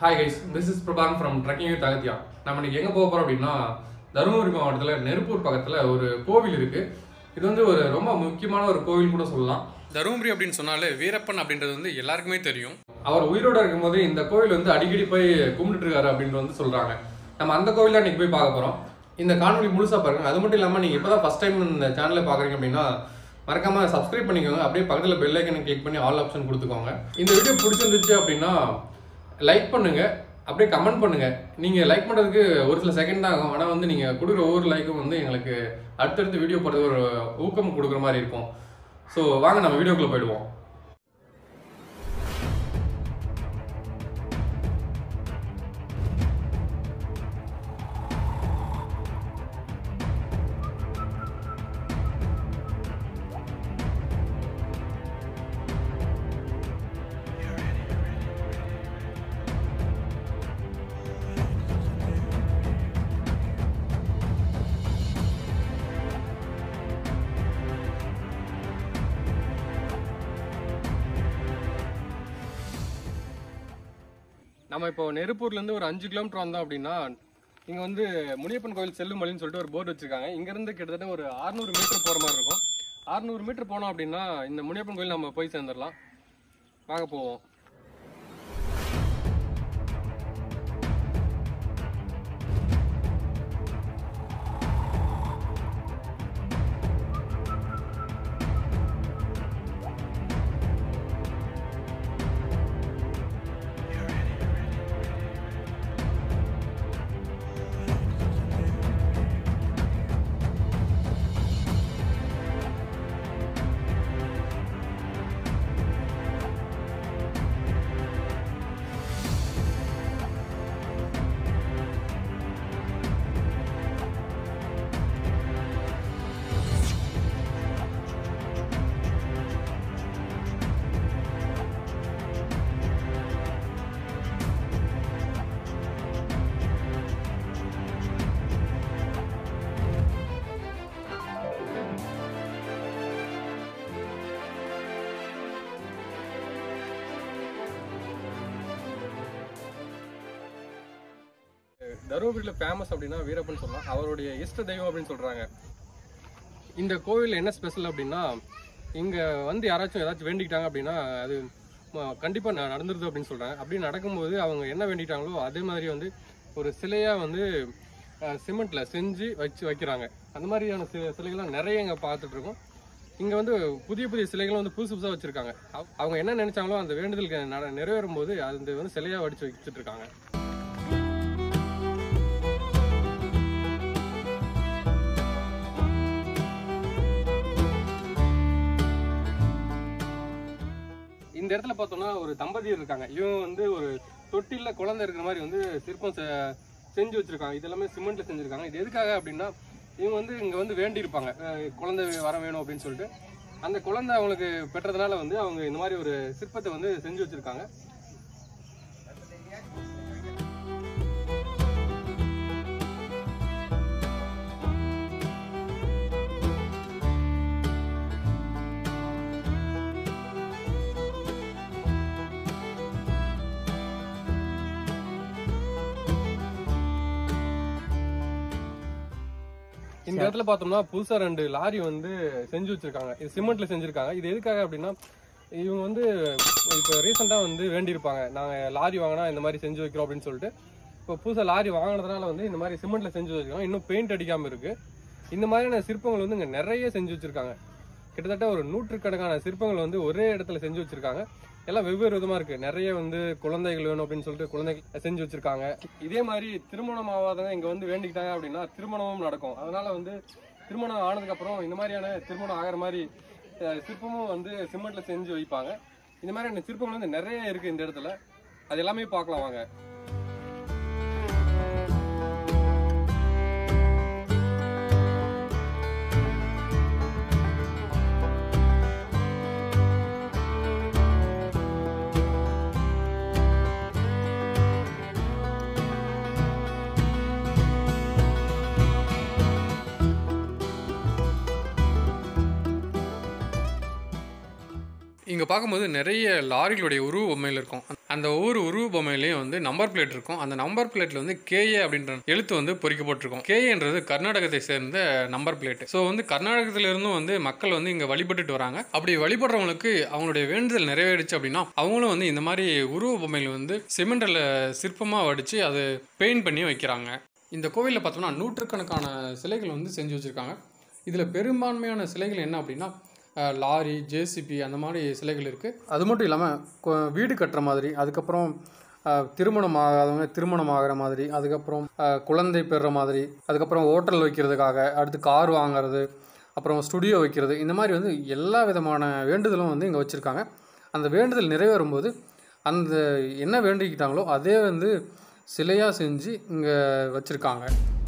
hi guys this is Prabhan from trekking with Agathiya நம்ம இன்னைக்கு எங்கே போக போகிறோம் அப்படின்னா தருமபுரி மாவட்டத்தில் நெருப்பூர் பக்கத்தில் ஒரு கோவில் இருக்குது இது வந்து ஒரு ரொம்ப முக்கியமான ஒரு கோவில் கூட சொல்லலாம் தருமபுரி அப்படின்னு சொன்னாலே வீரப்பன் அப்படின்றது வந்து எல்லாருக்குமே தெரியும் அவர் உயிரோட இருக்கும்போது இந்த கோவில் வந்து அடிக்கடி போய் கும்பிட்டுட்டு இருக்காரு அப்படின்றது வந்து சொல்கிறாங்க நம்ம அந்த கோவில் தான் இன்னைக்கு போய் பார்க்க போகிறோம் இந்த காணொலி முழுசாக பாருங்க அது மட்டும் இல்லாமல் நீங்கள் இப்போ தான் ஃபஸ்ட் டைம் இந்த சேனலை பார்க்குறீங்க அப்படின்னா மறக்காம சப்ஸ்கிரைப் பண்ணிக்கோங்க அப்படியே பக்கத்தில் பெல் ஐக்கனை கிளிக் பண்ணி ஆல் ஆப்ஷன் கொடுத்துக்கோங்க இந்த வீடியோ பிடிச்சிருந்துச்சு அப்படின்னா லைக் பண்ணுங்க அப்படியே கமெண்ட் பண்ணுங்க நீங்க லைக் பண்றதுக்கு ஒரு சில செகண்ட் தான் ஆகும் ஆனால் வந்து நீங்க கொடுக்குற ஒவ்வொரு லைக்கும் வந்து எங்களுக்கு அடுத்தடுத்து வீடியோ போடுறது ஒரு ஊக்கம் கொடுக்குற மாதிரி இருக்கும் ஸோ வாங்க நம்ம வீடியோக்குள்ள போயிடுவோம் நம்ம இப்போ நெருப்பூர்லேருந்து ஒரு அஞ்சு கிலோமீட்டர் வந்தோம் அப்படின்னா இங்கே வந்து முனியப்பன் கோயில் செல்லுமலைன்னு சொல்லிட்டு ஒரு போர்டு வச்சிருக்காங்க இங்கேருந்து கிட்டத்தட்ட ஒரு 600 மீட்டர் போகிற மாதிரி இருக்கும் 600 மீட்டர் போனோம் அப்படின்னா இந்த முனியப்பன் கோயில் நம்ம போய் சேர்ந்துடலாம் வாங்க போவோம் தருமபுரியில் ஃபேமஸ் அப்படின்னா வீரப்பன் சொல்லலாம் அவருடைய இஷ்ட தெய்வம் அப்படின்னு சொல்கிறாங்க இந்த கோவில் என்ன ஸ்பெஷல் அப்படின்னா இங்கே வந்து யாராச்சும் ஏதாச்சும் வேண்டிக்கிட்டாங்க அப்படின்னா அது கண்டிப்பாக நடந்துருது அப்படின்னு சொல்கிறாங்க அப்படி நடக்கும்போது அவங்க என்ன வேண்டிட்டாங்களோ அதே மாதிரி வந்து ஒரு சிலையாக வந்து சிமெண்ட்டில் செஞ்சு வச்சு வைக்கிறாங்க அந்த மாதிரியான சி சிலைகள்லாம் நிறைய இங்கே பார்த்துட்டு இருக்கோம் இங்கே வந்து புதிய புதிய சிலைகளும் வந்து புதுசு புதுசாக வச்சுருக்காங்க அவங்க என்ன நினைச்சாங்களோ அந்த வேண்டுதலுக்கு நட- நிறைவேறும் போது அது வந்து சிலையாக வடிச்சு வச்சுட்டு இருக்காங்க இந்த இடத்துல பார்த்தோம்னா ஒரு தம்பதியர் இருக்காங்க இவங்க வந்து ஒரு தொட்டில குழந்தை இருக்கிற மாதிரி வந்து சிற்பம் செ- செஞ்சு வச்சிருக்காங்க இது எல்லாமே சிமெண்ட்ல செஞ்சிருக்காங்க இது எதுக்காக அப்படின்னா இவங்க வந்து இங்க வந்து வேண்டி இருப்பாங்க குழந்தை வர வேணும் அப்படின்னு சொல்லிட்டு அந்த குழந்தை அவங்களுக்கு பெற்றதுனால வந்து அவங்க இந்த மாதிரி ஒரு சிற்பத்தை வந்து செஞ்சு வச்சிருக்காங்க இந்த இடத்துல பார்த்தோம்னா புதுசா ரெண்டு லாரி வந்து செஞ்சு வச்சிருக்காங்க இது சிமெண்ட்ல செஞ்சிருக்காங்க இது எதுக்காக அப்படின்னா இவங்க வந்து இப்போ ரீசெண்டா வந்து வேண்டியிருப்பாங்க நாங்க லாரி வாங்கினா இந்த மாதிரி செஞ்சு வைக்கிறோம் அப்படின்னு சொல்லிட்டு இப்போ புதுசா லாரி வாங்கினதுனால வந்து இந்த மாதிரி சிமெண்ட்ல செஞ்சு வச்சிருக்காங்க இன்னும் பெயிண்ட் அடிக்காம இருக்கு இந்த மாதிரியான சிற்பங்கள் வந்து இங்க நிறைய செஞ்சு வச்சிருக்காங்க கிட்டத்தட்ட ஒரு நூற்றுக்கணக்கான சிற்பங்கள் வந்து ஒரே இடத்துல செஞ்சு வச்சிருக்காங்க எல்லாம் வெவ்வேறு விதமா இருக்கு நிறைய வந்து குழந்தைகள் வேணும் அப்படின்னு சொல்லிட்டு குழந்தைகள் செஞ்சு வச்சிருக்காங்க இதே மாதிரி திருமணம் ஆகாதவங்க இங்க வந்து வேண்டிக்கிட்டாங்க அப்படின்னா திருமணமும் நடக்கும் அதனால வந்து திருமணம் ஆனதுக்கு அப்புறம் இந்த மாதிரியான திருமணம் ஆகிற மாதிரி அஹ், சிற்பமும் வந்து சிமெண்ட்ல செஞ்சு வைப்பாங்க இந்த மாதிரியான சிற்பங்கள் வந்து நிறைய இருக்கு இந்த இடத்துல அது எல்லாமே பார்க்கலாம் வாங்க இங்கே பார்க்கும்போது நிறைய லாரிகளுடைய உருவ பொம்மையில் இருக்கும் அந்த ஒவ்வொரு உருவ பொம்மையிலையும் வந்து நம்பர் பிளேட் இருக்கும் அந்த நம்பர் பிளேட்ல வந்து கேஏ அப்படின்ற எழுத்து வந்து பொறிக்கப்பட்டிருக்கும் கேஏன்றது கர்நாடகத்தை சேர்ந்த நம்பர் பிளேட் ஸோ வந்து கர்நாடகத்துல இருந்தும் வந்து மக்கள் வந்து இங்க வழிபட்டுட்டு வராங்க அப்படி வழிபடுறவங்களுக்கு அவங்களுடைய வேண்டுதல் நிறைவேறிச்சு அப்படின்னா அவங்களும் வந்து இந்த மாதிரி உருவ பொம்மையில் வந்து சிமெண்டில் சிற்பமாக வடித்து அது பெயிண்ட் பண்ணி வைக்கிறாங்க இந்த கோவிலில் பார்த்தோம்னா நூற்றுக்கணக்கான சிலைகள் வந்து செஞ்சு வச்சுருக்காங்க இதில் பெரும்பான்மையான சிலைகள் என்ன அப்படின்னா அஹ், லாரி ஜேசிபி அந்த மாதிரி சிலைகள் இருக்குது அது மட்டும் இல்லாமல் வீடு கட்டுற மாதிரி அதுக்கப்புறம் அஹ், திருமணம் ஆகாதவங்க திருமணம் ஆகிற மாதிரி அதுக்கப்புறம் அஹ், குழந்தை பெறுற மாதிரி அதுக்கப்புறம் ஹோட்டல் வைக்கிறதுக்காக அடுத்து கார் வாங்குறது அப்புறம் ஸ்டுடியோ வைக்கிறது இந்த மாதிரி வந்து எல்லா விதமான வேண்டுதலும் வந்து இங்கே வச்சுருக்காங்க அந்த வேண்டுதல் நிறைவேறும்போது அந்த என்ன வேண்டிக்கிட்டாங்களோ அதே வந்து சிலையாக செஞ்சு இங்கே வச்சுருக்காங்க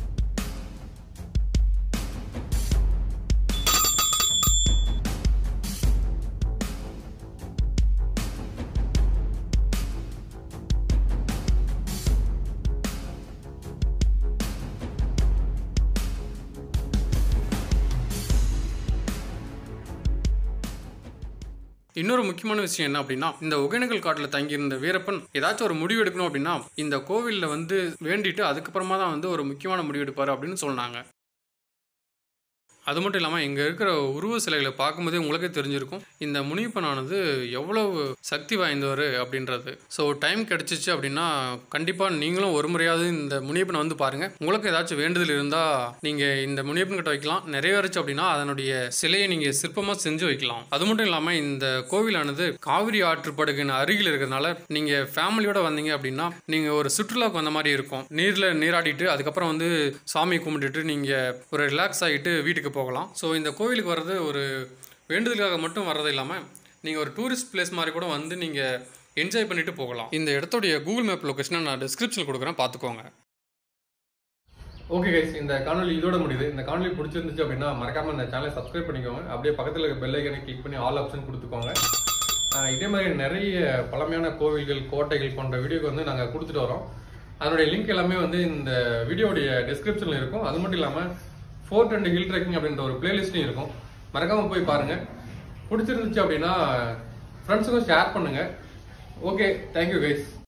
இன்னொரு முக்கியமான விஷயம் என்ன அப்படின்னா இந்த ஒகேனக்கல் காட்டில் தங்கியிருந்த வீரப்பன் ஏதாச்சும் ஒரு முடிவு எடுக்கணும் அப்படின்னா இந்த கோவிலில் வந்து வேண்டிட்டு அதுக்கப்புறமா தான் வந்து ஒரு முக்கியமான முடிவு எடுப்பார் அப்படின்னு சொன்னாங்க அது மட்டும் இல்லாமல் இங்கே இருக்கிற உருவ சிலைகளை பார்க்கும்போதே உங்களுக்கே தெரிஞ்சிருக்கும் இந்த முனிப்பனானது எவ்வளவு சக்தி வாய்ந்தவர் அப்படின்றது ஸோ டைம் கிடச்சிச்சு அப்படின்னா கண்டிப்பாக நீங்களும் ஒரு முறையாவது இந்த முனியப்பனை வந்து பாருங்கள் உங்களுக்கு ஏதாச்சும் வேண்டுதல் இருந்தால் நீங்கள் இந்த முனியப்பன் கிட்ட வைக்கலாம் நிறைவேறுச்சு அப்படின்னா அதனுடைய சிலையை நீங்கள் சிற்பமாக செஞ்சு வைக்கலாம் அது மட்டும் இல்லாமல் இந்த கோவிலானது காவிரி ஆற்றுப்படுகையின் அருகில் இருக்கிறதுனால நீங்கள் ஃபேமிலியோட வந்தீங்க அப்படின்னா நீங்கள் ஒரு சுற்றுலாவுக்கு வந்த மாதிரி இருக்கும் நீரில் நீராடிட்டு அதுக்கப்புறம் வந்து சாமி கும்பிட்டுட்டு நீங்கள் ஒரு ரிலாக்ஸ் ஆகிட்டு வீட்டுக்கு போகலாம் ஸோ இந்த கோவிலுக்கு வர்றது ஒரு வேண்டுதலுக்காக மட்டும் வர்றது இல்லாமல் நீங்கள் ஒரு டூரிஸ்ட் பிளேஸ் மாதிரி கூட வந்து நீங்கள் என்ஜாய் பண்ணிட்டு போகலாம் இந்த இடத்துடைய கூகுள் மேப் லொக்கேஷனை நான் டிஸ்கிரிப்ஷனில் கொடுக்குறேன் பார்த்துக்கோங்க ஓகே கைஸ் இந்த காணொலி இதோட முடியுது இந்த காணொலி பிடிச்சிருந்துச்சு அப்படின்னா மறக்காம இந்த சேனலை சப்ஸ்கிரைப் பண்ணிக்கோங்க அப்படியே பக்கத்தில் இருக்க பெல் ஐக்கனை கிளிக் பண்ணி ஆல் ஆப்ஷன் கொடுத்துக்கோங்க ஆஹ் இதே மாதிரி நிறைய பழமையான கோவில்கள் கோட்டைகள் போன்ற வீடியோக்கு வந்து நாங்கள் கொடுத்துட்டு வரோம் அதனுடைய லிங்க் எல்லாமே வந்து இந்த வீடியோடைய டிஸ்கிரிப்ஷனில் இருக்கும் அது மட்டும் இல்லாமல் ஃபோர்ட் அண்ட் ஹில் ட்ரெக்கிங் அப்படின்ற ஒரு பிளேலிஸ்ட்லையும் இருக்கும் மறக்காம போய் பாருங்க பிடிச்சிருந்துச்சு அப்படின்னா ஃப்ரெண்ட்ஸுக்கும் ஷேர் பண்ணுங்க ஓகே தேங்க்யூ கைஸ்